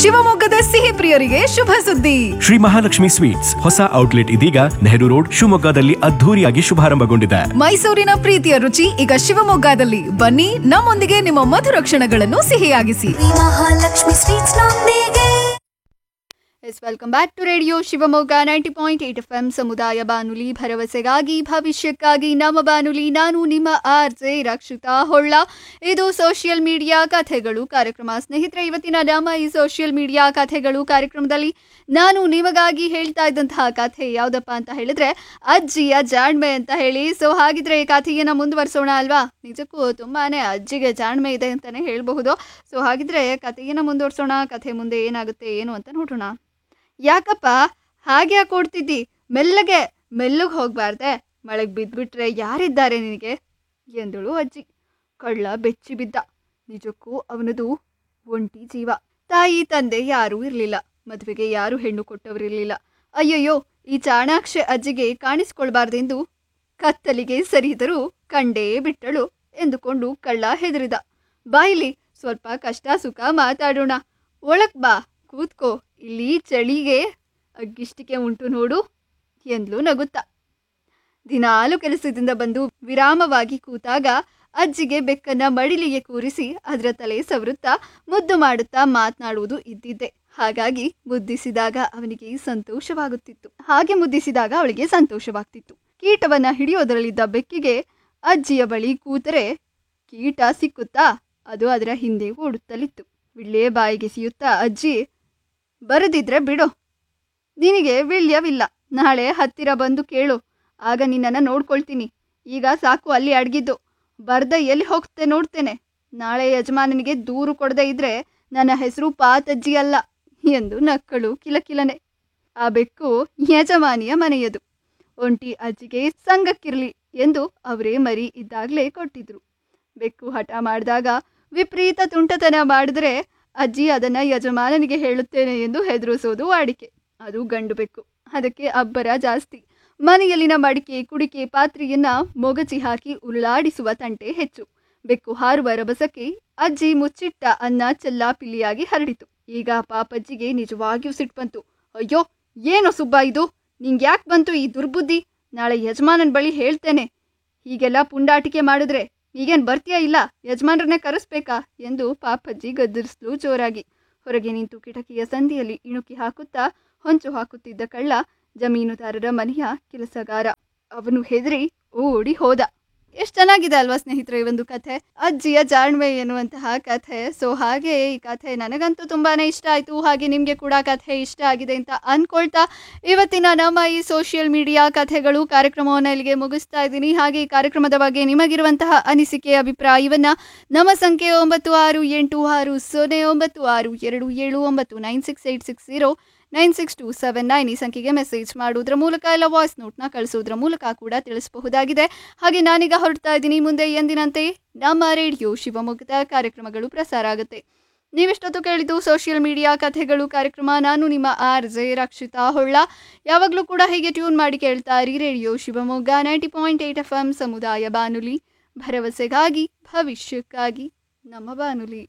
ಶಿವಮೊಗ್ಗದ ಸಿಹಿ ಪ್ರಿಯರಿಗೆ ಶುಭ ಸುದ್ದಿ ಶ್ರೀ ಮಹಾಲಕ್ಷ್ಮಿ ಸ್ವೀಟ್ಸ್ ಹೊಸ ಔಟ್ಲೆಟ್ ಇದೀಗ ನೆಹರು ರೋಡ್ ಶಿವಮೊಗ್ಗದಲ್ಲಿ ಅದ್ಧೂರಿಯಾಗಿ ಶುಭಾರಂಭಗೊಂಡಿದೆ ಮೈಸೂರಿನ ಪ್ರೀತಿಯ ರುಚಿ ಈಗ ಶಿವಮೊಗ್ಗದಲ್ಲಿ ಬನ್ನಿ ನಮ್ಮೊಂದಿಗೆ ನಿಮ್ಮ ಮಧುರ ಕ್ಷಣಗಳನ್ನು ಸಿಹಿಯಾಗಿಸಿ ಮಹಾಲಕ್ಷ್ಮಿ ಸ್ವೀಟ್ಸ್ ನೊಂದಿಗೆ yes welcome back to radio Shivamogga ninety point eight F M ಸಮುದಾಯ ಬಾನುಲಿ ಭರವಸೆಗಾಗಿ ಭವಿಷ್ಯಕ್ಕಾಗಿ ನಮ್ಮ ಬಾನುಲಿ ನಾನು ನಿಮ್ಮ ಆರ್ ಜೆ ರಕ್ಷಿತಾ ಹೊಳ್ಳ ಇದು ಸೋಷಿಯಲ್ ಮೀಡಿಯಾ ಕಥೆಗಳು ಕಾರ್ಯಕ್ರಮ ಸ್ನೇಹಿತರೆ ಇವತ್ತಿನ ನಮ್ಮ ಈ ಸೋಷಿಯಲ್ ಮೀಡಿಯಾ ಕಥೆಗಳು ಕಾರ್ಯಕ್ರಮದಲ್ಲಿ ನಾನು ನಿಮಗಾಗಿ ಹೇಳ್ತಾ ಇದ್ದಂತಹ ಕಥೆ ಯಾವುದಪ್ಪ ಅಂತ ಹೇಳಿದ್ರೆ ಅಜ್ಜಿಯ ಜಾಣ್ಮೆ ಅಂತ ಹೇಳಿ ಸೊ ಹಾಗಿದ್ರೆ ಈ ಕಥೆಯನ್ನ ಮುಂದುವರಿಸೋಣ ಅಲ್ವಾ ನಿಜಕ್ಕೂ ತುಂಬಾನೇ ಅಜ್ಜಿಗೆ ಜಾಣ್ಮೆ ಇದೆ ಅಂತಾನೆ ಹೇಳಬಹುದು ಸೊ ಹಾಗಿದ್ರೆ ಕಥೆಯನ್ನ ಮುಂದುವರಿಸೋಣ ಕಥೆ ಮುಂದೆ ಏನಾಗುತ್ತೆ ಏನು ಅಂತ ನೋಡೋಣ ಯಾಕಪ್ಪ ಹಾಗೆ ಯಾಕೆ ಓಡ್ತಿದ್ದಿ ಮೆಲ್ಲಗೆ ಮೆಲ್ಲಗೆ ಹೋಗ್ಬಾರ್ದೆ ಮಳೆಗೆ ಬಿದ್ದುಬಿಟ್ರೆ ಯಾರಿದ್ದಾರೆ ನಿನಗೆ ಎಂದಳು ಅಜ್ಜಿ ಕಳ್ಳ ಬೆಚ್ಚಿ ಬಿದ್ದ ನಿಜಕ್ಕೂ ಅವನದು ಒಂಟಿ ಜೀವ ತಾಯಿ ತಂದೆ ಯಾರೂ ಇರಲಿಲ್ಲ ಮದುವೆಗೆ ಯಾರು ಹೆಣ್ಣು ಕೊಟ್ಟವರಿರಲಿಲ್ಲ ಅಯ್ಯಯ್ಯೋ ಈ ಚಾಣಾಕ್ಷ ಅಜ್ಜಿಗೆ ಕಾಣಿಸ್ಕೊಳ್ಬಾರ್ದೆಂದು ಕತ್ತಲಿಗೆ ಸರಿದರೂ ಕಂಡೇ ಬಿಟ್ಟಳು ಎಂದುಕೊಂಡು ಕಳ್ಳ ಹೆದರಿದ ಬಾಯಿಲಿ ಸ್ವಲ್ಪ ಕಷ್ಟ ಸುಖ ಮಾತಾಡೋಣ ಒಳಗ್ ಬಾ ಕೂತ್ಕೋ ಇಲ್ಲಿ ಚಳಿಗೆ ಅಗ್ಗಿಷ್ಟಿಕೆ ಉಂಟು ನೋಡು ಎಂದ್ಲು ನಗುತ್ತಾ ದಿನಾಲು ಕೆಲಸದಿಂದ ಬಂದು ವಿರಾಮವಾಗಿ ಕೂತಾಗ ಅಜ್ಜಿಗೆ ಬೆಕ್ಕನ್ನ ಮಡಿಲಿಗೆ ಕೂರಿಸಿ ಅದರ ತಲೆ ಸವರುತ್ತಾ ಮುದ್ದು ಮಾಡುತ್ತಾ ಮಾತನಾಡುವುದು ಇದ್ದಿದ್ದೆ ಹಾಗಾಗಿ ಮುದ್ದಿಸಿದಾಗ ಅವನಿಗೆ ಸಂತೋಷವಾಗುತ್ತಿತ್ತು ಹಾಗೆ ಮುದ್ದಿಸಿದಾಗ ಅವಳಿಗೆ ಸಂತೋಷವಾಗ್ತಿತ್ತು ಕೀಟವನ್ನ ಹಿಡಿಯೋದರಲ್ಲಿದ್ದ ಬೆಕ್ಕಿಗೆ ಅಜ್ಜಿಯ ಬಳಿ ಕೂತರೆ ಕೀಟ ಸಿಕ್ಕುತ್ತಾ ಅದು ಅದರ ಹಿಂದೆ ಓಡುತ್ತಲಿತ್ತು ವಿಳ್ಳೆ ಬಾಯಿಗೆ ಸಿಯುತ್ತಾ ಅಜ್ಜಿ ಬರದಿದ್ರೆ ಬಿಡು ನಿನಗೆ ವಿಳ್ಯವಿಲ್ಲ ನಾಳೆ ಹತ್ತಿರ ಬಂದು ಕೇಳು ಆಗ ನಿನ್ನನ್ನು ನೋಡ್ಕೊಳ್ತೀನಿ ಈಗ ಸಾಕು ಅಲ್ಲಿ ಅಡ್ಗಿದ್ದು ಬರ್ದ ಎಲ್ಲಿ ಹೋಗ್ತೆ ನೋಡ್ತೇನೆ ನಾಳೆ ಯಜಮಾನನಿಗೆ ದೂರು ಕೊಡದೇ ಇದ್ರೆ ನನ್ನ ಹೆಸರು ಪಾತಜ್ಜಿ ಅಲ್ಲ ಎಂದು ನಕ್ಕಳು ಕಿಲಕಿಲನೆ ಆ ಬೆಕ್ಕು ಯಜಮಾನಿಯ ಮನೆಯದು ಒಂಟಿ ಅಜ್ಜಿಗೆ ಸಂಘಕ್ಕಿರ್ಲಿ ಎಂದು ಅವರೇ ಮರಿ ಇದ್ದಾಗಲೇ ಕೊಟ್ಟಿದ್ರು ಬೆಕ್ಕು ಹಠ ಮಾಡಿದಾಗ ವಿಪರೀತ ತುಂಟತನ ಮಾಡಿದ್ರೆ ಅಜ್ಜಿ ಅದನ್ನ ಯಜಮಾನನಿಗೆ ಹೇಳುತ್ತೇನೆ ಎಂದು ಹೆದರಿಸೋದು ವಾಡಿಕೆ ಅದು ಗಂಡು ಬೆಕ್ಕು ಅದಕ್ಕೆ ಅಬ್ಬರ ಜಾಸ್ತಿ ಮನೆಯಲ್ಲಿನ ಮಡಿಕೆ ಕುಡಿಕೆ ಪಾತ್ರೆಯನ್ನ ಮೊಗಚಿ ಹಾಕಿ ಉರುಳಾಡಿಸುವ ತಂಟೆ ಹೆಚ್ಚು ಬೆಕ್ಕು ಹಾರುವ ರಭಸಕ್ಕೆ ಅಜ್ಜಿ ಮುಚ್ಚಿಟ್ಟ ಅನ್ನ ಚೆಲ್ಲಾಪಿಲ್ಲಿಯಾಗಿ ಹರಡಿತು ಈಗ ಪಾಪಜ್ಜಿಗೆ ನಿಜವಾಗಿಯೂ ಸಿಟ್ಟು ಬಂತು ಅಯ್ಯೋ ಏನೋ ಸುಬ್ಬ ಇದು ನಿಂಗೆ ಯಾಕೆ ಬಂತು ಈ ದುರ್ಬುದ್ಧಿ ನಾಳೆ ಯಜಮಾನನ ಬಳಿ ಹೇಳ್ತೇನೆ ಹೀಗೆಲ್ಲ ಪುಂಡಾಟಿಕೆ ಮಾಡಿದ್ರೆ ಈಗೇನು ಬರ್ತೀಯಾ ಇಲ್ಲ ಯಜಮಾನ್ರನ್ನೇ ಕರೆಸ್ಬೇಕಾ ಎಂದು ಪಾಪಜ್ಜಿ ಗದ್ದರಿಸ್ಲು ಜೋರಾಗಿ ಹೊರಗೆ ನಿಂತು ಕಿಟಕಿಯ ಸಂದಿಯಲ್ಲಿ ಇಣುಕಿ ಹಾಕುತ್ತಾ ಹೊಂಚು ಹಾಕುತ್ತಿದ್ದ ಕಳ್ಳ ಜಮೀನುದಾರರ ಮನೆಯ ಕೆಲಸಗಾರ ಅವನು ಹೆದರಿ ಓಡಿ ಹೋದ ಎಷ್ಟು ಚೆನ್ನಾಗಿದೆ ಅಲ್ವಾ ಸ್ನೇಹಿತರೆ ಈ ಒಂದು ಕಥೆ ಅಜ್ಜಿಯ ಜಾಣ್ಮೆ ಎನ್ನುವಂತಹ ಕಥೆ ಸೊ ಹಾಗೆ ಈ ಕಥೆ ನನಗಂತೂ ತುಂಬಾನೇ ಇಷ್ಟ ಆಯಿತು ಹಾಗೆ ನಿಮಗೆ ಕೂಡ ಕಥೆ ಇಷ್ಟ ಆಗಿದೆ ಅಂತ ಅನ್ಕೊಳ್ತಾ ಇವತ್ತಿನ ನಮ್ಮ ಈ ಸೋಷಿಯಲ್ ಮೀಡಿಯಾ ಕಥೆಗಳು ಕಾರ್ಯಕ್ರಮವನ್ನು ಇಲ್ಲಿಗೆ ಮುಗಿಸ್ತಾ ಇದ್ದೀನಿ ಹಾಗೆ ಈ ಕಾರ್ಯಕ್ರಮದ ಬಗ್ಗೆ ನಿಮಗಿರುವಂತಹ ಅನಿಸಿಕೆ ಅಭಿಪ್ರಾಯವನ್ನ ನಮ್ಮ ಸಂಖ್ಯೆ ಒಂಬತ್ತು ಆರು ಎಂಟು ಆರು ಸೊನ್ನೆ ಒಂಬತ್ತು ಆರು ಎರಡು ಏಳು ಒಂಬತ್ತು nine six eight six zero nine six two seven nine ಈ ಸಂಖ್ಯೆಗೆ ಮೆಸೇಜ್ ಮಾಡುವುದರ ಮೂಲಕ ಇಲ್ಲ ವಾಯ್ಸ್ ನೋಟ್ನ ಕಳಿಸೋದ್ರ ಮೂಲಕ ಕೂಡ ತಿಳಿಸಬಹುದಾಗಿದೆ ಹಾಗೆ ನಾನೀಗ ಹೊರಡ್ತಾ ಇದ್ದೀನಿ ಮುಂದೆ ಎಂದಿನಂತೆ ನಮ್ಮ ರೇಡಿಯೋ ಶಿವಮೊಗ್ಗದ ಕಾರ್ಯಕ್ರಮಗಳು ಪ್ರಸಾರ ಆಗುತ್ತೆ ನೀವಿಷ್ಟೊತ್ತು ಕೇಳಿದ್ದು ಸೋಷಿಯಲ್ ಮೀಡಿಯಾ ಕಥೆಗಳು ಕಾರ್ಯಕ್ರಮ ನಾನು ನಿಮ್ಮ ಆರ್ ಜೆ ರಕ್ಷಿತಾ ಹೊಳ್ಳ ಯಾವಾಗಲೂ ಕೂಡ ಹೀಗೆ ಟ್ಯೂನ್ ಮಾಡಿ ಕೇಳ್ತಾ ಇರಿ radio Shivamogga ninety point eight F M ಸಮುದಾಯ ಬಾನುಲಿ ಭರವಸೆಗಾಗಿ ಭವಿಷ್ಯಕ್ಕಾಗಿ ನಮ್ಮ ಬಾನುಲಿ